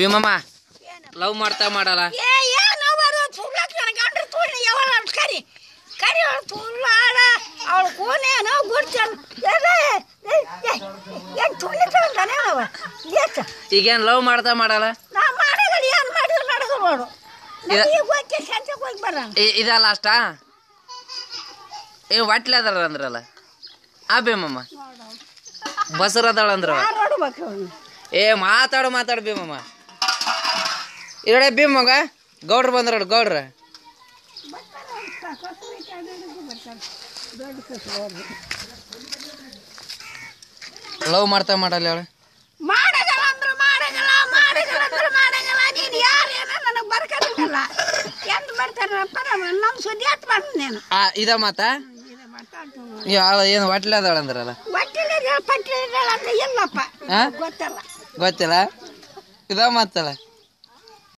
Bhimamma love ಮಾಡ್ತಾ ಮಾಡಲ್ಲ ಏ ಏನು ಬರೋ ತುರ್ಲಕ್ ನನ್ನ ಗಂಡ್ರು ತುಳ್ಳಿ ಯಾವಳ ಕರಿ ಕರಿ ಅವಳು ತುಳ್ಳಾಡ ಅವಳು ಕೋನೇನೋ ಗುಡ್ತಲ್ಲ ಎಲ್ಲ ಏನು ತುಳ್ಳಿತಾನೆ ಅವ ಏಕ ಈಗೇನ್ ಲವ್ ಮಾಡ್ತಾ ಮಾಡಲ್ಲ ನಾ ಮಾಡೋದು ಏನು ಮಾಡಿದ್ರು ನಡೆದು ನೋಡು ಇದ- ಈಗ ಹೋಗಿ ಸಂಜೆಗೆ ಹೋಗಿ ಬರೋಣ ಇ- ಇದ ಲಾಸ್ಟಾ ಏ ವಾಟ್ಲೆ ಅದಾಳ ಅಂದ್ರಲ್ಲ ಆ ಭೀಮಮ್ಮ ಬಸರ ಅದಾಳ ಅಂದ್ರ ಯಾರು ನೋಡ್ಬೇಕು ಅವ್ನು ಏ ಮಾತಾಡು ಮಾತಾಡು ಭೀಮಮ್ಮ ಇರಡೆ ಭೀಮಗ ಗೌಡ್ರು ಬಂದ್ರ ಗೌಡ್ರ ಲವ್ ಮಾಡ್ತಾ ಮಾಡಲ್ಲ ಹೇಳ ಮಾಡಗಲ್ಲ ಅಂದ್ರೆ ಮಾಡಗಲ್ಲ ಮಾಡಗಲ್ಲ ಅಂದ್ರೆ ಮಾಡಗಲ್ಲ ನೀನು ಯಾರು ಏನೋ ನನಗೆ ಬರ್ಕೊಂಡಿಲ್ಲ ಎಂತ ಬರ್ತಾರಪ್ಪ ನಮ್ಮ ಸುದ್ದಿ ಹತ್ತು ಬಂದು ನೀನು ಆ ಇದ ಮಾತಾ ಇದು ಮಾತಾಡ್ತು ಯಾವ ಏನು ವಾಟ್ಲೆ ಅದಾಳ ಅಂದ್ರಲ್ಲ ಒಟ್ಟಿನ ಪಟ್ಟಿನ ಅಂದ್ರೆ ಎಲ್ಲಪ್ಪ ಆ? ಗೊತ್ತಲ್ಲ ಗೊತ್ತಿಲ್ಲ ಇದ ಮಾತಲ್ಲ